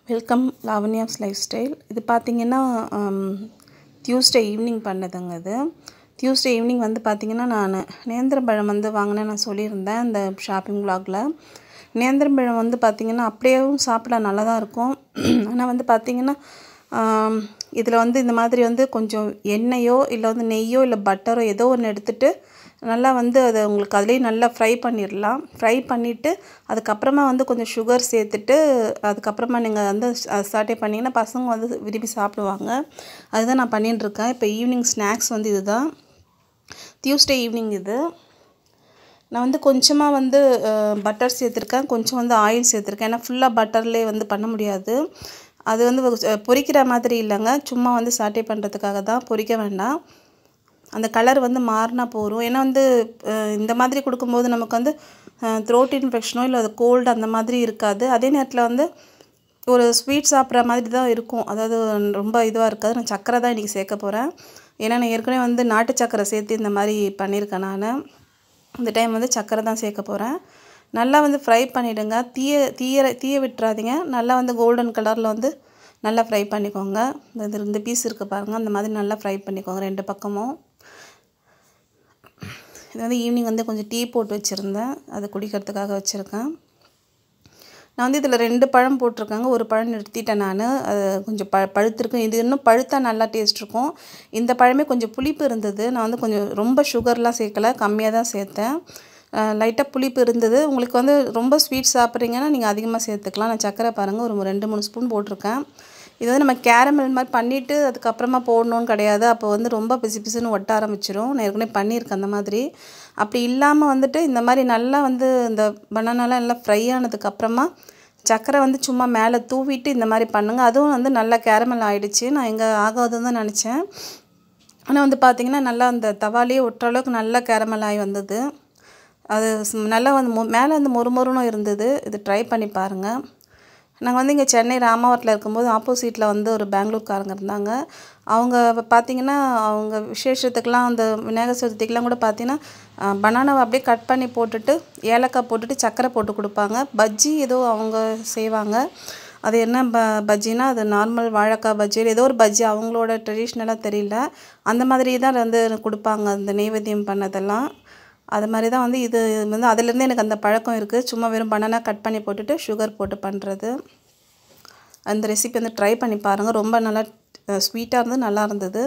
welcome Lavanya's life style இது பார்த்தீங்கன்னா Tuesday evening பண்ணதுங்க இது டியூஸ்டே ஈவினிங் வந்து பார்த்திங்கன்னா நான் நேந்திரம்பழம் வந்து வாங்கினேன் நான் சொல்லியிருந்தேன் இந்த ஷாப்பிங் vlogல நேந்திரம்பழம் வந்து பார்த்திங்கன்னா அப்படியேவும் சாப்பிட நல்லா தான் இருக்கும் ஆனால் வந்து பார்த்திங்கன்னா இதில் வந்து இந்த மாதிரி வந்து கொஞ்சம் எண்ணெயோ இல்லை வந்து நெய்யோ இல்லை பட்டரோ ஏதோ ஒன்று எடுத்துகிட்டு நல்லா வந்து அதை உங்களுக்கு அதுலேயே நல்லா ஃப்ரை பண்ணிடலாம் ஃப்ரை பண்ணிவிட்டு அதுக்கப்புறமா வந்து கொஞ்சம் சுகர் சேர்த்துட்டு அதுக்கப்புறமா நீங்கள் வந்து சாட்டே பண்ணிங்கன்னா பசங்க வந்து விரும்பி சாப்பிடுவாங்க அதுதான் நான் பண்ணிட்டுருக்கேன் இப்போ ஈவினிங் ஸ்நாக்ஸ் வந்து இதுதான் டியூஸ்டே ஈவினிங் இது நான் வந்து கொஞ்சமாக வந்து பட்டர் சேர்த்துருக்கேன் கொஞ்சம் வந்து ஆயில் சேர்த்துருக்கேன் ஏன்னா ஃபுல்லாக பட்டர்லேயே வந்து பண்ண முடியாது அது வந்து பொரிக்கிற மாதிரி இல்லைங்க சும்மா வந்து சாட்டே பண்ணுறதுக்காக தான் பொரிக்க வேண்டாம் அந்த கலர் வந்து மாறினா போதும் ஏன்னா வந்து இந்த மாதிரி கொடுக்கும்போது நமக்கு வந்து த்ரோட் இன்ஃபெக்ஷனோ இல்லை அது கோல்டு அந்த மாதிரி இருக்காது அதே நேரத்தில் வந்து ஒரு ஸ்வீட் சாப்பிட்ற மாதிரி தான் இருக்கும் அதாவது ரொம்ப இதுவாக இருக்காது நான் சக்கரை தான் இன்றைக்கி சேர்க்க போகிறேன் ஏன்னா நான் ஏற்கனவே வந்து நாட்டு சக்கரை சேர்த்து இந்த மாதிரி பண்ணியிருக்கேன் நான் இந்த டைம் வந்து சக்கரை தான் சேர்க்க போகிறேன் நல்லா வந்து ஃப்ரை பண்ணிவிடுங்க தீய தீய தீய விட்டுறாதீங்க நல்லா வந்து கோல்டன் கலரில் வந்து நல்லா ஃப்ரை பண்ணிக்கோங்க இந்த இந்த பீஸ் இருக்குது பாருங்கள் அந்த மாதிரி நல்லா ஃப்ரை பண்ணிக்கோங்க ரெண்டு பக்கமும் இது வந்து ஈவினிங் வந்து கொஞ்சம் டீ போட்டு வச்சுருந்தேன் அதை குடிக்கிறதுக்காக வச்சுருக்கேன் நான் வந்து இதில் ரெண்டு பழம் போட்டிருக்கேங்க ஒரு பழம் நிறுத்திட்டேன் நான் அது கொஞ்சம் ப பழுத்திருக்கும் இது இன்னும் பழுத்தா நல்லா டேஸ்ட் இருக்கும் இந்த பழமே கொஞ்சம் புளிப்பு இருந்தது நான் வந்து கொஞ்சம் ரொம்ப சுகர்லாம் சேர்க்கல கம்மியாக தான் சேர்த்தேன் லைட்டாக புளிப்பு இருந்தது உங்களுக்கு வந்து ரொம்ப ஸ்வீட் சாப்பிட்றீங்கன்னா நீங்கள் அதிகமாக சேர்த்துக்கலாம் நான் சக்கரை பாருங்கள் ஒரு ரெண்டு மூணு ஸ்பூன் போட்டிருக்கேன் இது வந்து நம்ம கேரமல் மாதிரி பண்ணிவிட்டு அதுக்கப்புறமா போடணும்னு கிடையாது அப்போ வந்து ரொம்ப பிசு பிசுன்னு ஒட்ட ஆரம்பிச்சிரும் நான் ஏற்கனவே பண்ணியிருக்கேன் அந்த மாதிரி அப்படி இல்லாமல் வந்துட்டு இந்த மாதிரி நல்லா வந்து இந்த பனானாலாம் நல்லா ஃப்ரை ஆனதுக்கப்புறமா சக்கரை வந்து சும்மா மேலே தூவிட்டு இந்த மாதிரி பண்ணுங்கள் அதுவும் வந்து நல்லா கேரமல் ஆகிடுச்சு நான் எங்கே ஆகாதுன்னு தான் நினச்சேன் ஆனால் வந்து பார்த்திங்கன்னா நல்லா அந்த தவாலேயே ஒட்டுற அளவுக்கு நல்லா கேரமல் ஆகி வந்தது அது நல்லா வந்து மொ மேலே வந்து மொறு மொறுனும் இருந்தது இது ட்ரை பண்ணி பாருங்கள் நாங்கள் வந்து இங்கே சென்னை ராமாவரத்தில் இருக்கும்போது ஆப்போசிட்டில் வந்து ஒரு பெங்களூர்காரங்க இருந்தாங்க அவங்க பார்த்திங்கன்னா அவங்க விசேஷத்துக்கெலாம் அந்த விநாயகர் சதுர்த்திக்கெலாம் கூட பார்த்திங்கன்னா பனானாவை அப்படியே கட் பண்ணி போட்டுட்டு ஏலக்காய் போட்டுட்டு சர்க்கரை போட்டு கொடுப்பாங்க பஜ்ஜி ஏதோ அவங்க செய்வாங்க அது என்ன ப பஜ்ஜினா அது நார்மல் வாழைக்காய் பஜ்ஜி ஏதோ ஒரு பஜ்ஜி அவங்களோட ட்ரெடிஷ்னலாக தெரியல அந்த மாதிரி தான் வந்து கொடுப்பாங்க அந்த நெய்வேத்தியம் பண்ணதெல்லாம் அது மாதிரி தான் வந்து இது வந்து அதுலேருந்து எனக்கு அந்த பழக்கம் இருக்குது சும்மா வெறும் பனானா கட் பண்ணி போட்டுட்டு சுகர் போட்டு பண்ணுறது அந்த ரெசிபி வந்து ட்ரை பண்ணி பாருங்கள் ரொம்ப நல்லா ஸ்வீட்டாக இருந்து நல்லா இருந்தது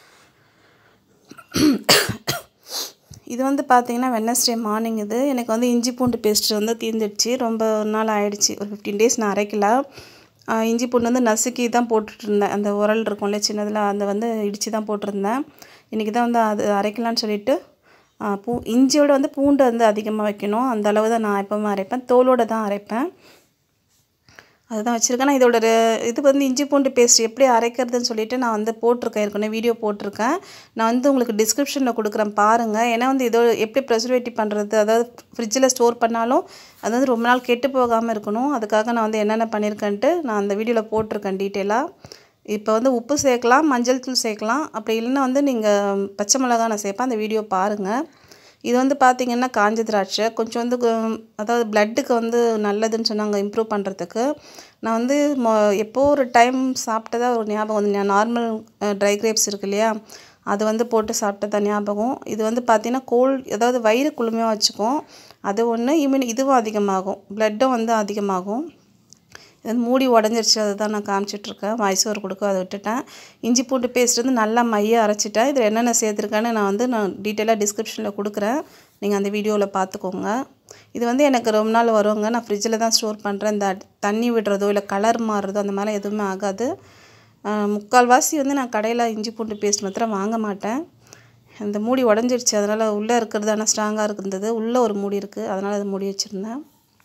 இது வந்து பார்த்திங்கன்னா வெனஸ்டே மார்னிங் இது எனக்கு வந்து இஞ்சி பூண்டு பேஸ்ட் வந்து தீர்ந்துடுச்சு ரொம்ப நாள் ஆயிடுச்சு ஒரு ஃபிஃப்டீன் டேஸ் நான் அரைக்கல இஞ்சி பூண்டு வந்து நசுக்கி தான் போட்டுட்டு இருந்தேன் அந்த உரல் இருக்கும்ல சின்னதில் அந்த வந்து இடித்து தான் போட்டிருந்தேன் இன்றைக்கி தான் வந்து அது அரைக்கலான்னு சொல்லிவிட்டு பூ இஞ்சியோட வந்து பூண்டு வந்து அதிகமாக வைக்கணும் அந்த அளவு தான் நான் எப்போவுமே அரைப்பேன் தோலோடு தான் அரைப்பேன் அதுதான் வச்சுருக்கேன் நான் இதோட இது வந்து இஞ்சி பூண்டு பேஸ்ட் எப்படி அரைக்கிறதுன்னு சொல்லிட்டு நான் வந்து போட்டிருக்கேன் ஏற்கனவே வீடியோ போட்டிருக்கேன் நான் வந்து உங்களுக்கு டிஸ்கிரிப்ஷனில் கொடுக்குறேன் பாருங்கள் ஏன்னா வந்து இதோ எப்படி ப்ரெசர்வேட்டிவ் பண்ணுறது அதாவது ஃப்ரிட்ஜில் ஸ்டோர் பண்ணாலும் அது வந்து ரொம்ப நாள் கெட்டு போகாமல் இருக்கணும் அதுக்காக நான் வந்து என்னென்ன பண்ணியிருக்கேன்ட்டு நான் அந்த வீடியோவில் போட்டிருக்கேன் டீட்டெயிலாக இப்போ வந்து உப்பு சேர்க்கலாம் மஞ்சள் தூள் சேர்க்கலாம் அப்படி இல்லைன்னா வந்து நீங்கள் பச்சை மிளகா நான் சேர்ப்பேன் அந்த வீடியோ பாருங்கள் இது வந்து பார்த்திங்கன்னா காஞ்ச திராட்சை கொஞ்சம் வந்து அதாவது பிளட்டுக்கு வந்து நல்லதுன்னு சொன்னாங்க இம்ப்ரூவ் பண்ணுறதுக்கு நான் வந்து மொ எப்போ ஒரு டைம் சாப்பிட்டதா ஒரு ஞாபகம் வந்து நார்மல் ட்ரை கிரேப்ஸ் இருக்கு இல்லையா அது வந்து போட்டு சாப்பிட்டதா ஞாபகம் இது வந்து பார்த்திங்கன்னா கோல்ட் அதாவது வயிறு குளுமையாக வச்சுக்கும் அது ஒன்று இம்யூனி இதுவும் அதிகமாகும் பிளட்டும் வந்து அதிகமாகும் இது வந்து மூடி உடஞ்சிருச்சு அதை தான் நான் காமிச்சிட்ருக்கேன் மைசூர் கொடுக்க அதை விட்டுட்டேன் இஞ்சி பூண்டு பேஸ்ட் வந்து நல்லா மையாக அரைச்சிட்டேன் இதில் என்னென்ன சேர்த்துருக்கேன்னு நான் வந்து நான் டீட்டெயிலாக டிஸ்கிரிப்ஷனில் கொடுக்குறேன் நீங்கள் அந்த வீடியோவில் பார்த்துக்கோங்க இது வந்து எனக்கு ரொம்ப நாள் வருவாங்க நான் ஃப்ரிட்ஜில் தான் ஸ்டோர் பண்ணுறேன் இந்த தண்ணி விடுறதோ இல்லை கலர் மாறுறதோ அந்த மாதிரிலாம் எதுவுமே ஆகாது முக்கால்வாசி வந்து நான் கடையில் இஞ்சி பூண்டு பேஸ்ட் மாத்திரம் வாங்க மாட்டேன் இந்த மூடி உடஞ்சிருச்சு அதனால் உள்ளே இருக்கிறது ஆனால் ஸ்ட்ராங்காக இருந்தது உள்ளே ஒரு மூடி இருக்குது அதனால் அதை மூடி வச்சுருந்தேன்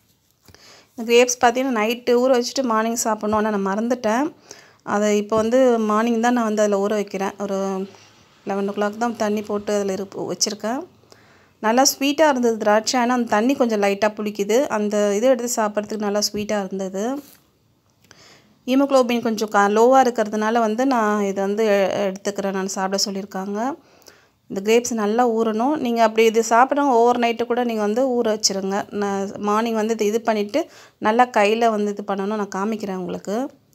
இந்த கிரேப்ஸ் பார்த்தீங்கன்னா நைட்டு ஊற வச்சுட்டு மார்னிங் சாப்பிட்ணும் ஆனால் நான் மறந்துட்டேன் அதை இப்போ வந்து மார்னிங் தான் நான் வந்து அதில் ஊற வைக்கிறேன் ஒரு லெவன் ஓ கிளாக் தான் தண்ணி போட்டு அதில் இரு வச்சுருக்கேன் நல்லா ஸ்வீட்டாக இருந்தது திராட்சை ஆனால் அந்த தண்ணி கொஞ்சம் லைட்டாக புளிக்குது அந்த இது எடுத்து சாப்பிட்றதுக்கு நல்லா ஸ்வீட்டாக இருந்தது ஹீமோக்ளோபின் கொஞ்சம் க லோவாக இருக்கிறதுனால வந்து நான் இதை வந்து எடுத்துக்கிறேன் நான் சாப்பிட சொல்லியிருக்காங்க இந்த கிரேப்ஸ் நல்லா ஊறணும் நீங்கள் அப்படி இது சாப்பிட்றவங்க ஓவர் நைட்டு கூட நீங்கள் வந்து ஊற வச்சுருங்க நான் மார்னிங் வந்து இது இது பண்ணிவிட்டு நல்லா கையில் வந்து இது பண்ணணும் நான் காமிக்கிறேன் உங்களுக்கு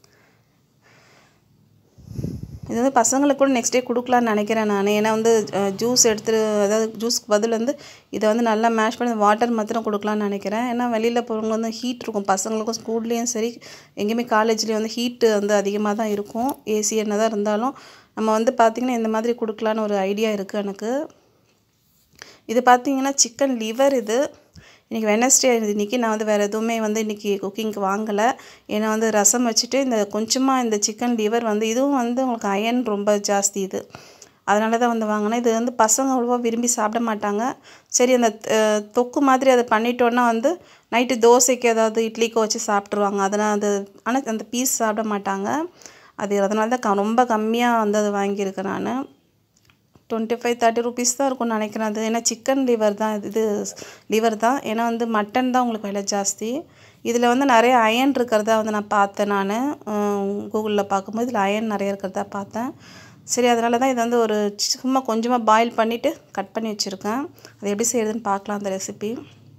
இது வந்து பசங்களுக்கு கூட நெக்ஸ்ட் டே கொடுக்கலான்னு நினைக்கிறேன் நான் ஏன்னா வந்து ஜூஸ் எடுத்துகிட்டு அதாவது ஜூஸ்க்கு பதில் வந்து இதை வந்து நல்லா மேஷ் பண்ணி வாட்டர் மாத்திரம் கொடுக்கலான்னு நினைக்கிறேன் ஏன்னா வெளியில் போகிறவங்க வந்து ஹீட் இருக்கும் பசங்களுக்கும் ஸ்கூல்லேயும் சரி எங்கேயுமே காலேஜ்லேயும் வந்து ஹீட்டு வந்து அதிகமாக தான் இருக்கும் ஏசி என்ன தான் இருந்தாலும் நம்ம வந்து பார்த்திங்கன்னா இந்த மாதிரி கொடுக்கலான்னு ஒரு ஐடியா இருக்குது எனக்கு இது பார்த்தீங்கன்னா சிக்கன் லிவர் இது இன்றைக்கி வெனஸ்டே இன்றைக்கி நான் வந்து வேறு எதுவுமே வந்து இன்றைக்கி குக்கிங்க்கு வாங்கலை ஏன்னா வந்து ரசம் வச்சுட்டு இந்த கொஞ்சமாக இந்த சிக்கன் லிவர் வந்து இதுவும் வந்து உங்களுக்கு அயன் ரொம்ப ஜாஸ்தி இது அதனால தான் வந்து வாங்கினேன் இது வந்து பசங்க அவ்வளோவா விரும்பி சாப்பிட மாட்டாங்க சரி அந்த அஹ், தொக்கு மாதிரி அதை பண்ணிட்டோன்னா வந்து நைட்டு தோசைக்கு ஏதாவது இட்லிக்கோ வச்சு சாப்பிட்ருவாங்க அதனால் அது ஆனால் அந்த பீஸ் சாப்பிட மாட்டாங்க அது அதனால தான் க ரொம்ப கம்மியாக வந்து அது வாங்கியிருக்கேன் நான் டுவெண்ட்டி ஃபைவ் தேர்ட்டி ருபீஸ் தான் இருக்கும்னு நினைக்கிறேன் அது ஏன்னா சிக்கன் லிவர் தான் இது- இது லிவர் தான் ஏன்னா வந்து மட்டன் தான் உங்களுக்கு விலை ஜாஸ்தி இதில் வந்து நிறைய அயன் இருக்கிறதா வந்து நான் பார்த்தேன் நான் கூகுளில் பார்க்கும்போது இதில் அயன் நிறைய இருக்கிறதா பார்த்தேன் சரி அதனால தான் இதை வந்து ஒரு சும்மா கொஞ்சமாக பாயில் பண்ணிவிட்டு கட் பண்ணி வச்சுருக்கேன் அது எப்படி செய்கிறதுன்னு பார்க்கலாம் அந்த ரெசிபி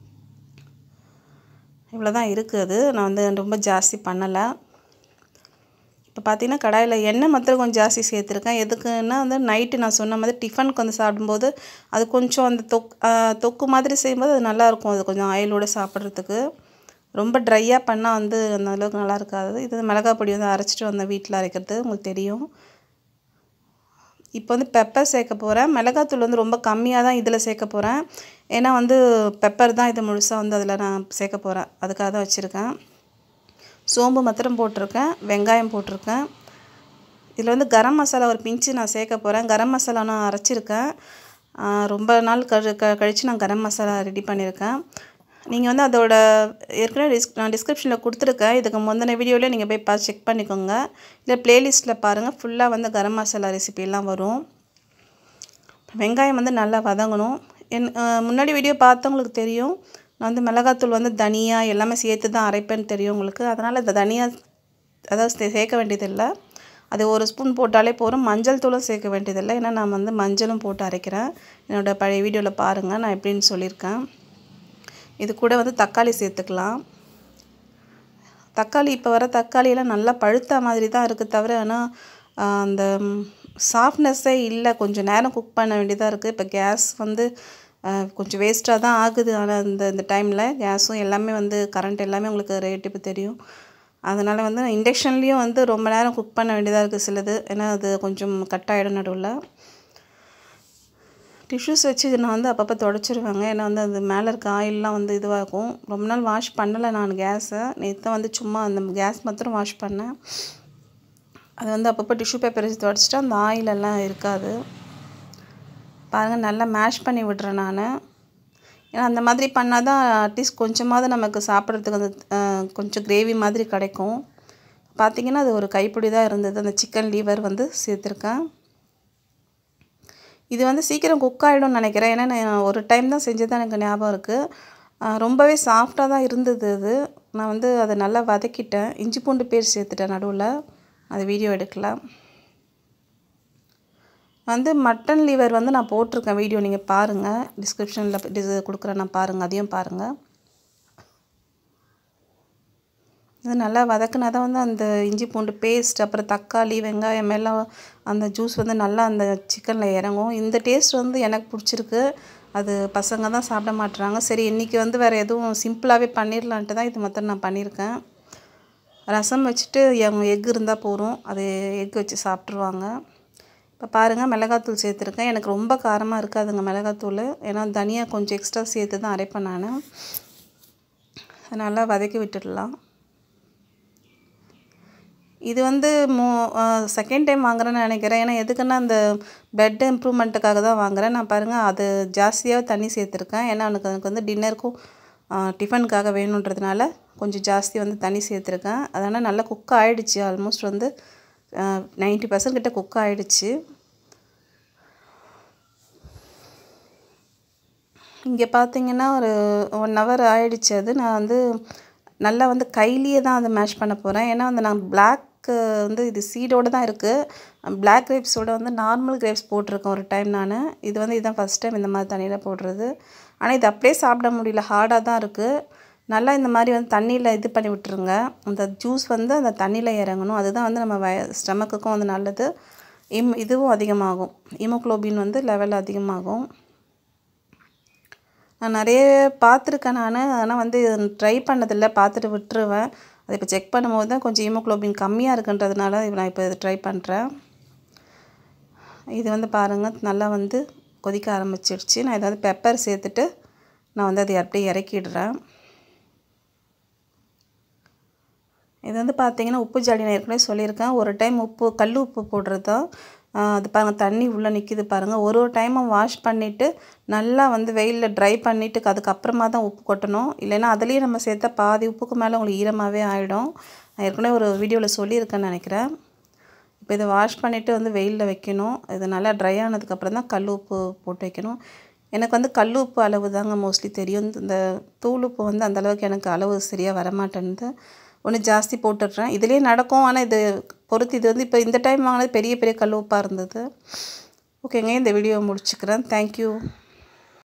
இவ்வளோ தான் இருக்குது அது நான் வந்து ரொம்ப ஜாஸ்தி பண்ணலை இப்போ பார்த்தீங்கன்னா கடாயில் எண்ணெய் மாத்திரம் கொஞ்சம் ஜாஸ்தி சேர்த்துருக்கேன் எதுக்குன்னா வந்து நைட்டு நான் சொன்ன மாதிரி டிஃபனுக்கு வந்து சாப்பிடும்போது அது கொஞ்சம் அந்த தொக் ஆ, தொக்கு மாதிரி செய்யும்போது அது நல்லாயிருக்கும் அது கொஞ்சம் ஆயிலோடு சாப்பிட்றதுக்கு ரொம்ப ட்ரையாக பண்ணால் வந்து அந்த அளவுக்கு நல்லா இருக்காது இது மிளகாய் பொடி வந்து அரைச்சிட்டு வந்தேன் வீட்டில் அரைக்கிறது உங்களுக்கு தெரியும் இப்போ வந்து பெப்பர் சேர்க்க போகிறேன் மிளகாத்தூள் வந்து ரொம்ப கம்மியாக தான் இதில் சேர்க்க போகிறேன் ஏன்னா வந்து பெப்பர் தான் இது முழுசாக வந்து அதில் நான் சேர்க்க போகிறேன் அதுக்காக தான் வச்சுருக்கேன் சோம்பு மாத்திரம் போட்டிருக்கேன் வெங்காயம் போட்டிருக்கேன் இதில் வந்து கரம் மசாலா ஒரு பிஞ்சு நான் சேர்க்க போகிறேன் கரம் மசாலா நான் அரைச்சிருக்கேன் ஆ, ரொம்ப நாள் கழி க கழித்து நான் கரம் மசாலா ரெடி பண்ணியிருக்கேன் நீங்கள் வந்து அதோட ஏற்கனவே டிஸ் நான் டிஸ்கிரிப்ஷனில் கொடுத்துருக்கேன் இதுக்கு முந்தின வீடியோவில் நீங்கள் போய் பார்த்து செக் பண்ணிக்கோங்க இல்லை ப்ளேலிஸ்ட்டில் பாருங்கள் ஃபுல்லாக வந்து கரம் மசாலா ரெசிபிலாம் வரும் வெங்காயம் வந்து நல்லா வதங்கணும் என் அஹ் முன்னாடி வீடியோ பார்த்தவங்களுக்கு தெரியும் நான் வந்து மிளகாத்தூள் வந்து தனியா எல்லாமே சேர்த்து தான் அரைப்பேன்னு தெரியும் உங்களுக்கு அதனால் இந்த தனியா அதாவது சே- சேர்க்க வேண்டியதில்லை அது ஒரு ஸ்பூன் போட்டாலே போதும் மஞ்சள் தூளும் சேர்க்க வேண்டியதில்லை ஏன்னா நான் வந்து மஞ்சளும் போட்டு அரைக்கிறேன் என்னோட பழைய வீடியோவில் பாருங்கள் நான் எப்படின்னு சொல்லியிருக்கேன் இது கூட வந்து தக்காளி சேர்த்துக்கலாம் தக்காளி இப்போ வர தக்காளியெல்லாம் நல்லா பழுத்த மாதிரி தான் இருக்குது தவிர ஆனால் ஆஹ், அந்த சாஃப்ட்னஸ்ஸே இல்லை கொஞ்சம் நேரம் குக் பண்ண வேண்டியதாக இருக்குது இப்போ கேஸ் வந்து ஆஹ், கொஞ்சம் வேஸ்ட்டாக தான் ஆகுது ஆனால் இந்த இந்த டைமில் கேஸும் எல்லாமே வந்து கரண்ட் எல்லாமே உங்களுக்கு ரேட் இப்போ தெரியும் அதனால் வந்து இண்டக்ஷன்லேயும் வந்து ரொம்ப நேரம் குக் பண்ண வேண்டியதாக இருக்குது சிலது ஏன்னா அது கொஞ்சம் கட் ஆகிடும் நடுவில் டிஷ்யூஸ் வச்சு இது நான் வந்து அப்பப்போ தொடச்சிருவேங்க ஏன்னா வந்து அது மேலே இருக்க ஆயிலெலாம் வந்து இதுவாகும் ரொம்ப நாள் வாஷ் பண்ணலை நான் கேஸை நேற்று வந்து சும்மா அந்த கேஸ் மாத்திரம் வாஷ் பண்ணேன் அது வந்து அப்பப்போ டிஷ்யூ பேப்பர் வச்சு தொடச்சிட்டா அந்த ஆயிலெல்லாம் இருக்காது பாருங்கள் நல்லா மேஷ் பண்ணி விடுறேன் நான் ஏன்னா அந்த மாதிரி பண்ணால் தான் அட்லீஸ்ட் கொஞ்சமாவது நமக்கு சாப்பிட்றதுக்கு அந்த அஹ், கொஞ்சம் கிரேவி மாதிரி கிடைக்கும் பார்த்தீங்கன்னா அது ஒரு கைப்பிடி தான் இருந்தது அந்த சிக்கன் லீவர் வந்து சேர்த்துருக்கேன் இது வந்து சீக்கிரம் குக் ஆகிடும்னு நினைக்கிறேன் ஏன்னா நான் ஒரு டைம் தான் செஞ்சது தான் எனக்கு ஞாபகம் இருக்குது ரொம்பவே சாஃப்டாக தான் இருந்தது அது நான் வந்து அதை நல்லா வதக்கிட்டேன் இஞ்சி பூண்டு பேர் சேர்த்துட்டேன் நடுவில் அது வீடியோ எடுக்கல வந்து மட்டன் லிவர் வந்து நான் போட்டிருக்கேன் வீடியோ நீங்கள் பாருங்கள் டிஸ்கிரிப்ஷனில் டிஸ் கொடுக்குறேன் நான் பாருங்கள் அதையும் பாருங்கள் இது நல்லா வதக்குனா தான் வந்து அந்த இஞ்சி பூண்டு பேஸ்ட் அப்புறம் தக்காளி வெங்காயம் எல்லாம் அந்த ஜூஸ் வந்து நல்லா அந்த சிக்கனில் இறங்கும் இந்த டேஸ்ட் வந்து எனக்கு பிடிச்சிருக்கு அது பசங்க தான் சாப்பிட மாட்டுறாங்க சரி இன்றைக்கி வந்து வேறு எதுவும் சிம்பிளாகவே பண்ணிடலான்ட்டு தான் இது மாத்திரம் நான் பண்ணியிருக்கேன் ரசம் வச்சுட்டு அவங்க எக் இருந்தால் போதும் அது எக் வச்சு சாப்பிட்ருவாங்க இப்போ பாருங்கள் மிளகாத்தூள் சேர்த்துருக்கேன் எனக்கு ரொம்ப காரமாக இருக்காதுங்க மிளகாத்தூள் ஏன்னா தனியாக கொஞ்சம் எக்ஸ்ட்ரா சேர்த்து தான் அரைப்பேன் நான் நல்லா வதக்கி விட்டுடலாம் இது வந்து மோ செகண்ட் டைம் வாங்குறேன்னு நினைக்கிறேன் ஏன்னா எதுக்குன்னா அந்த பெட் இம்ப்ரூவ்மெண்ட்டுக்காக தான் வாங்குறேன் நான் பாருங்கள் அது ஜாஸ்தியாக தண்ணி சேர்த்துருக்கேன் ஏன்னா எனக்கு எனக்கு வந்து டின்னருக்கும் டிஃபனுக்காக வேணுன்றதுனால கொஞ்சம் ஜாஸ்தி வந்து தண்ணி சேர்த்துருக்கேன் அதனால் நல்லா குக் ஆகிடுச்சு ஆல்மோஸ்ட் வந்து நைன்ட்டி பர்சன்ட் கிட்ட குக் ஆகிடுச்சு இங்கே பார்த்தீங்கன்னா ஒரு ஒன் ஹவர் ஆயிடுச்சு அது நான் வந்து நல்லா வந்து கையிலேயே தான் அதை மேஷ் பண்ண போகிறேன் ஏன்னா வந்து நான் பிளாக் வந்து இது சீடோடு தான் இருக்குது பிளாக் கிரேப்ஸோட வந்து நார்மல் கிரேப்ஸ் போட்டிருக்கேன் ஒரு டைம் நான் இது வந்து இதுதான் ஃபஸ்ட் டைம் இந்த மாதிரி தண்ணியில் போடுறது ஆனால் இது அப்படியே சாப்பிட முடியல ஹார்டாக தான் இருக்குது நல்லா இந்த மாதிரி வந்து தண்ணியில் இது பண்ணி விட்டுருங்க அந்த ஜூஸ் வந்து அந்த தண்ணியில் இறங்கணும் அதுதான் வந்து நம்ம வய ஸ்டமக்குக்கும் வந்து நல்லது இம் இதுவும் அதிகமாகும் ஹீமோக்ளோபின் வந்து லெவல் அதிகமாகும் நான் நிறைய பார்த்துருக்கேன் நான் ஆனால் வந்து ட்ரை பண்ணதில்லை பார்த்துட்டு விட்டுருவேன் அதை இப்போ செக் பண்ணும்போது தான் கொஞ்சம் ஹீமோக்ளோபின் கம்மியாக இருக்குன்றதுனால நான் இப்போ இது ட்ரை பண்ணுறேன் இது வந்து பாருங்கள் நல்லா வந்து கொதிக்க ஆரம்பிச்சிடுச்சு நான் இதை வந்து பெப்பர் சேர்த்துட்டு நான் வந்து அதை அப்படியே இறக்கிடுறேன் இது வந்து பார்த்தீங்கன்னா உப்பு ஜாடி நான் ஏற்கனவே சொல்லியிருக்கேன் ஒரு டைம் உப்பு கல் உப்பு போடுறது தான் அது பாருங்கள் தண்ணி உள்ளே நிற்கிது பாருங்கள் ஒரு ஒரு டைமும் வாஷ் பண்ணிவிட்டு நல்லா வந்து வெயிலில் ட்ரை பண்ணிவிட்டு அதுக்கப்புறமா தான் உப்பு கொட்டணும் இல்லைன்னா அதுலேயே நம்ம சேர்த்தா பாதி உப்புக்கு மேலே உங்களுக்கு ஈரமாகவே ஆகிடும் நான் ஏற்கனவே ஒரு வீடியோவில் சொல்லியிருக்கேன்னு நினைக்கிறேன் இப்போ இதை வாஷ் பண்ணிவிட்டு வந்து வெயிலில் வைக்கணும் இது நல்லா ட்ரை ஆனதுக்கப்புறம் தான் கல் உப்பு போட்டு வைக்கணும் எனக்கு வந்து கல் உப்பு அளவு தாங்க மோஸ்ட்லி தெரியும் இந்த தூள் உப்பு வந்து அந்தளவுக்கு எனக்கு அளவு சரியாக வரமாட்டேன்து ஒன்று ஜாஸ்தி போட்டுடுறேன் இதுலேயே நடக்கும் ஆனால் இது பொறுத்து இது வந்து இப்போ இந்த டைம் வாங்கினது பெரிய பெரிய கல் உப்பாக இருந்தது ஓகேங்க இந்த வீடியோ முடிச்சுக்கிறேன் தேங்க்யூ